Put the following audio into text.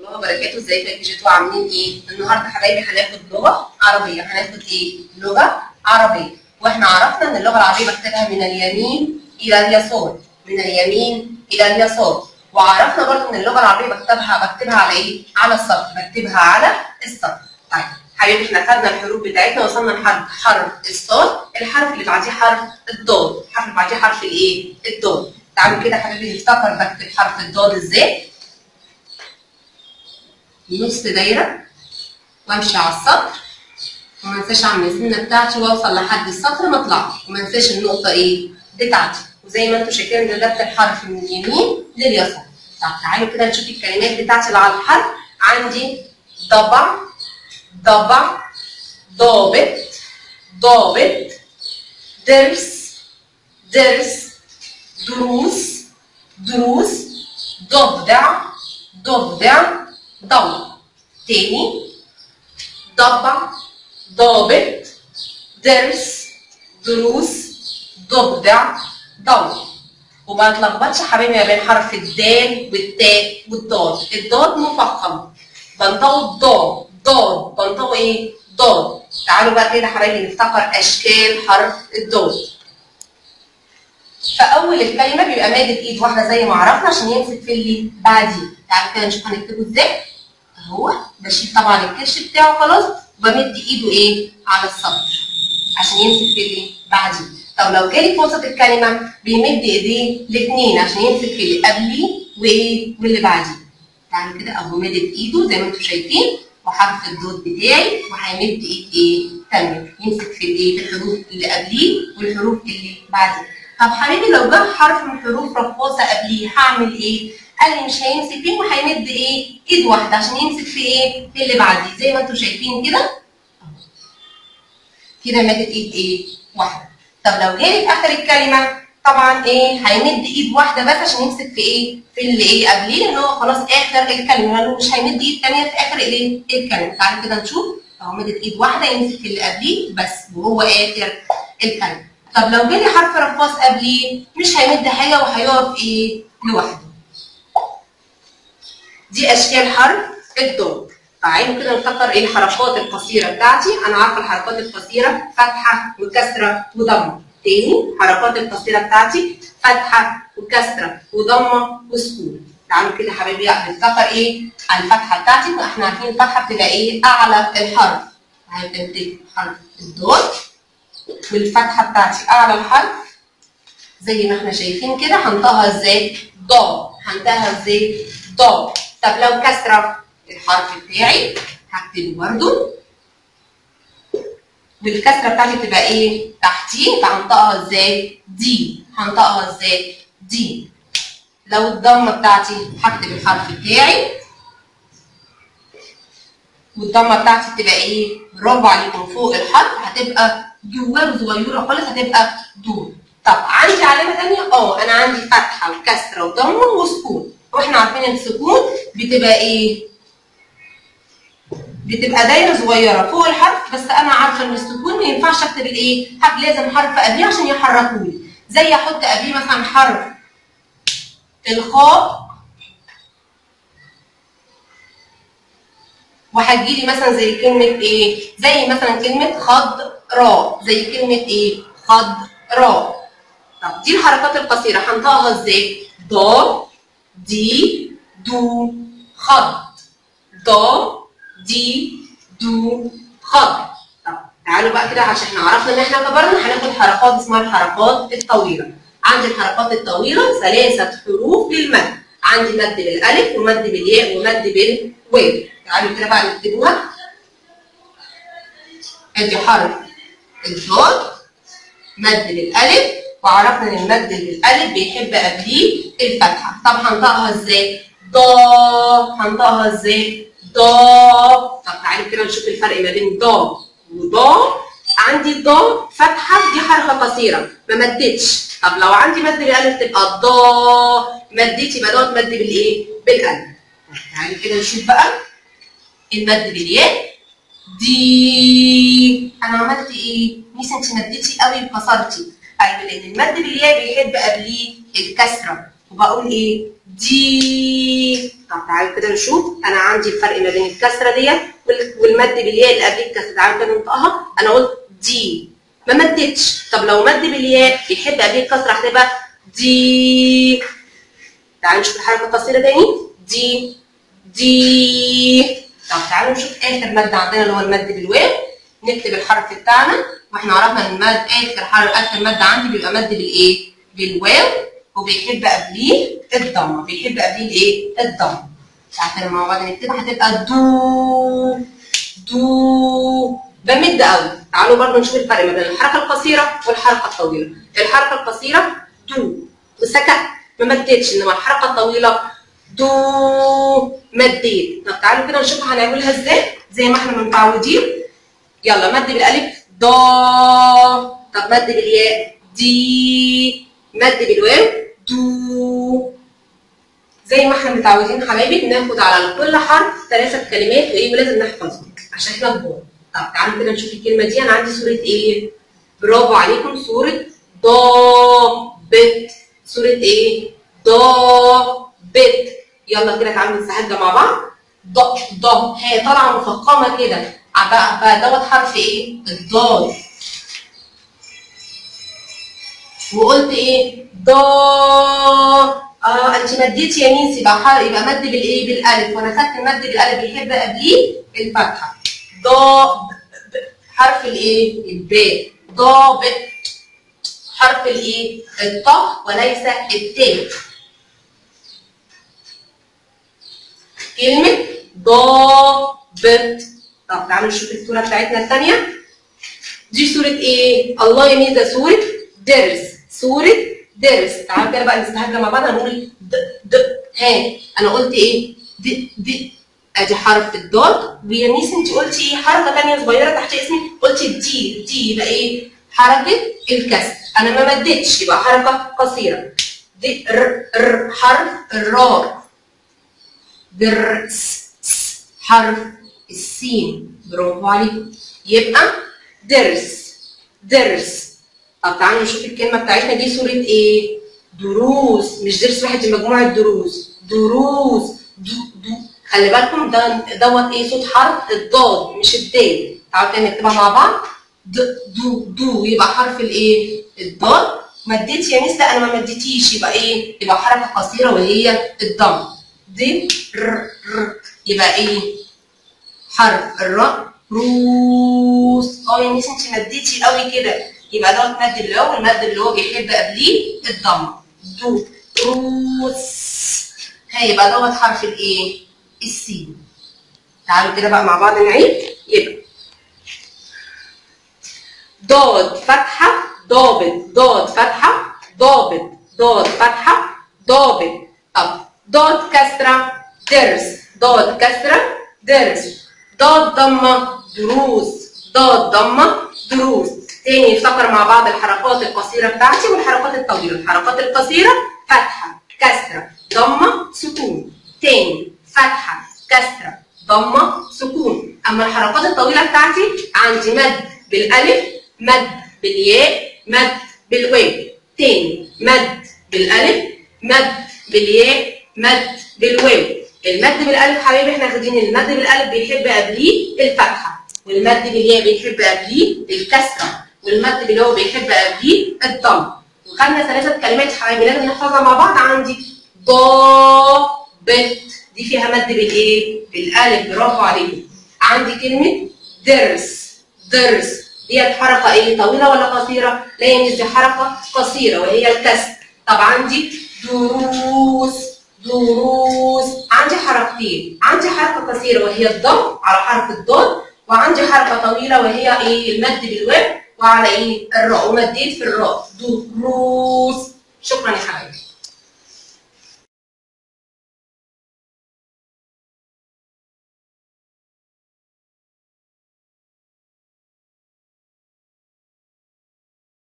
الله وبركاته ازيكم يا كيجيتو عاملين ايه؟ النهارده حبايبي هناخد لغه عربيه هناخد ايه؟ لغه عربيه واحنا عرفنا ان اللغه العربيه بكتبها من اليمين الى اليسار من اليمين الى اليسار وعرفنا برضه ان اللغه العربيه بكتبها بكتبها على ايه؟ على السطر بكتبها على السطر طيب حبايبي احنا خدنا الحروف بتاعتنا وصلنا لحرف حرف الصاد الحرف اللي بعديه حرف الضاد الحرف اللي بعديه حرف الايه؟ الضاد تعالوا كده حبايبي نفتكر بكتب حرف الضاد ازاي نص دايره وامشي على السطر وما انساش اعمل السنه بتاعتي واوصل لحد السطر ما اطلعش وما انساش النقطه ايه بتاعتي وزي ما انتم شايفين ده بكتب الحرف من اليمين لليسار طب تعالوا كده نشوف الكلمات بتاعتي اللي على الحرف عندي ضبع ضبع ضابط ضابط درس درس دروس دروس ضفدع ضفدع ضوء تاني ضبع ضابط درس دروس ضفدع ضوء وما تلخبطش حبايبي ما بين حرف الدال والتاء والضاد الضاد مفخم بنطقه الضاد ضاد بنطقه ايه ضاد تعالوا بقى كده حبايبي نفتكر اشكال حرف الضاد فاول الكلمه بيبقى مادد ايد واحده زي ما عرفنا عشان يمسك في اللي بعديه تعالوا كده نشوف هنكتبه ازاي اهو بشيل طبعا الكرش بتاعه خلاص وبمد ايده ايه على السطر عشان يمسك في اللي بعديه طب لو جالي في وسط الكلمه بيمد ايديه الاثنين عشان يمسك في اللي قبليه وايه واللي بعديه تعالوا كده اهو مدد ايده زي ما انتم شايفين وحرف الضاد بتاعي وهيمد ايد ايه تانية يمسك في الايه في الحروف اللي قبليه والحروف اللي بعديه طب حبيبي لو جه حرف من حروف رقاصه قبليه هعمل ايه؟ قال لي مش هيمسك فيه وهيمد ايه؟ ايد واحده عشان يمسك في ايه؟ في اللي بعديه زي ما انتم شايفين كده كده مدت ايد ايه؟ واحده طب لو جالي في اخر الكلمه طبعا ايه؟ هيمد ايد واحده بس عشان يمسك في ايه؟ في اللي ايه قبليه لان هو خلاص اخر الكلمه لانه مش هيمد ايد ثانيه في اخر الايه؟ الكلمه تعالوا كده نشوف اهو مدت ايد واحده يمسك في اللي قبليه بس وهو اخر الكلمه طب لو جالي حرف رقاص قبليه مش هيمد حاجه وهيقف ايه لوحده دي اشكال حرف الضاد تعالوا كده نفتكر ايه الحركات القصيره بتاعتي انا عارفه الحركات القصيره فتحه وكسره وضمه تاني الحركات القصيره بتاعتي فتحه وكسره وضمه وسكون تعالوا كده حبايبي نفتكر ايه الفتحه بتاعتي احنا عارفين الفتحه بتبقى ايه اعلى الحرف هنكتب حرف الضاد والفتحه بتاعتي اعلى الحرف زي ما احنا شايفين كده هنطقها ازاي ضاد هنطقها ازاي ضاد طب لو كسره الحرف بتاعي هكتبه برده والكسره بتاعتي تبقى ايه تحتيه فهنطقها ازاي دي هنطقها ازاي دي لو الضمه بتاعتي هكتب الحرف بتاعي والضمه بتاعتي تبقى ايه برافو عليكم فوق الحرف هتبقى جواه صغيره خالص هتبقى دور طب عندي علامه ثانيه اه انا عندي فتحه وكسره وضمه وسكون واحنا عارفين السكون بتبقى ايه بتبقى دايره صغيره فوق الحرف بس انا عارفه ان السكون ما ينفعش اكتب الايه لازم حرف قبليه عشان يحركوني زي احط قبليه مثلا حرف الخاء وهتجيلي مثلا زي كلمة ايه؟ زي مثلا كلمة خضراء زي كلمة ايه؟ خضراء طب دي الحركات القصيرة هنطقها ازاي؟ ض دي دو خض ض دي دو خض طب تعالوا بقى كده عشان احنا عرفنا ان احنا كبرنا هناخد حركات اسمها الحركات الطويلة عندي الحركات الطويلة ثلاثة حروف للمد عندي مد بالالف ومد بالياء ومد بالواو تعالوا كده بقى نكتبوها ادي حرف الضاد مد للالف وعرفنا ان المد للالف بيحب قبليه الفتحه طب هنطقها ازاي ضا هنطقها ازاي ضا طب تعالوا كده نشوف الفرق ما بين ضا وضا عندي ضا فتحه دي حركه قصيره ما مدتش طب لو عندي مد بالالف تبقى ضا مديت يبقى دوت مد بالايه بالالف تعالوا كده نشوف بقى المد بالياء دي انا عملت ايه؟ ميس انت مديتي قوي وكسرتي ايوه لان المد بالياء بيحب قبليه الكسره وبقول ايه دي طب تعالوا كده نشوف انا عندي الفرق ما بين الكسره ديت وال- والمد بالياء اللي قبل الكسره تعالوا كده ننطقها انا قلت دي ما مدتش طب لو مد بالياء بيحب قبل الكسره هتبقى دي تعالوا نشوف الحركه القصيره تاني دي دي طب تعالوا نشوف اخر مد عندنا اللي هو المد بالواو نكتب الحرف بتاعنا واحنا عرفنا ان المد اخر حرف اخر مد عندي بيبقى مد بالايه؟ بالواو وبيحب قبليه الضمه بيحب قبليه الايه؟ الضمه تعالوا مع بعض نكتبها هتبقى دو دو بمد قوي تعالوا برضه نشوف الفرق ما بين الحركه القصيره والحركه الطويله الحركه القصيره دو وسكت ما مدتش انما الحركه الطويله دو مديت طب تعالوا كده نشوف هنعملها ازاي زي ما احنا متعودين يلا مد بالالف ضا طب مد بالياء دي مد بالواو دو زي ما احنا متعودين حبايبي بناخد على كل حرف ثلاثة كلمات وايه ولازم نحفظهم عشان احنا كبار طب تعالوا كده نشوف الكلمة دي انا عندي صورة ايه؟ برافو عليكم صورة ضابط صورة ايه؟ ضابط يلا كده تعالوا نستعد مع بعض ض ض هي طالعة مفخمة كده بقى بقى دوت حرف ايه؟ الضاد وقلت ايه؟ ضا اه انت مديتي يا ميس يبقى حر... يبقى مد بالايه؟ بالالف وانا خدت المد بالالف بيحب قبليه الفتحه ضا ب- ب- حرف الايه؟ الباء ضابط حرف الايه؟ الطاء وليس التاء كلمة ضابط طب تعالوا نشوف الصورة بتاعتنا الثانية دي صورة ايه؟ الله يميز ده صورة درس صورة درس تعالوا كده بقى نستهجى مع بعض هنقول د د ها انا قلت ايه؟ د د ادي حرف الضاد ويا ميس انت قلتي ايه حركة ثانية صغيرة تحت اسمي قلتي دي دي يبقى ايه؟ حركة الكسر انا ما مدتش يبقى حركة قصيرة دي ر ر حرف الراء درس حرف السين برافو عليكم يبقى درس درس طب تعالوا نشوف الكلمه بتاعتنا دي صوره ايه دروس مش درس واحد دي مجموعه دروس دروس دو دو خلي بالكم ده دوت ايه صوت حرف الضاد مش الدال تعالوا تاني نكتبها مع بعض د دو دو يبقى حرف الايه الضاد مديت يا ميس لا انا ما مديتيش يبقى ايه يبقى حركه قصيره وهي الضم دي ر ر يبقى ايه حرف الراء روس اه يا ميس انت مديتي قوي كده يبقى دوت مد اللي هو المد اللي هو بيحب قبليه الضمه دو روس هيبقى دوت حرف الايه السين تعالوا كده بقى مع بعض نعيد يبقى ضاد فتحة ضابط ضاد فتحة ضابط ضاد فتحة ضابط طب ضاد كسرة درس ضاد كسرة درس ضاد ضمة دروس ضاد ضمة دروس تاني نفتكر مع بعض الحركات القصيرة بتاعتي والحركات الطويلة الحركات القصيرة فتحة كسرة ضمة سكون تاني فتحة كسرة ضمة سكون أما الحركات الطويلة بتاعتي عندي مد بالألف مد بالياء مد بالواو تاني مد بالألف مد بالياء مد بالواو المد بالألف حبايبي احنا واخدين المد بالألف بيحب قبليه الفتحة والمد بالياء بيحب قبليه الكسرة والمد بالواو بيحب قبليه الضم وخدنا ثلاثة كلمات حبايبي لازم نحفظها مع بعض عندي ضابط دي فيها مد بالايه؟ بالالف برافو عليكم. عندي كلمة درس درس دي حركة ايه طويلة ولا قصيرة؟ لا يا دي حركة قصيرة وهي الكسر. طب عندي دروس دروس عندي حركتين عندي حركة قصيرة وهي الضم على حرف الضاد وعندي حركة طويلة وهي ايه المد بالواو وعلى ايه الراء ومديت في الراء دروس شكرا يا حبايبي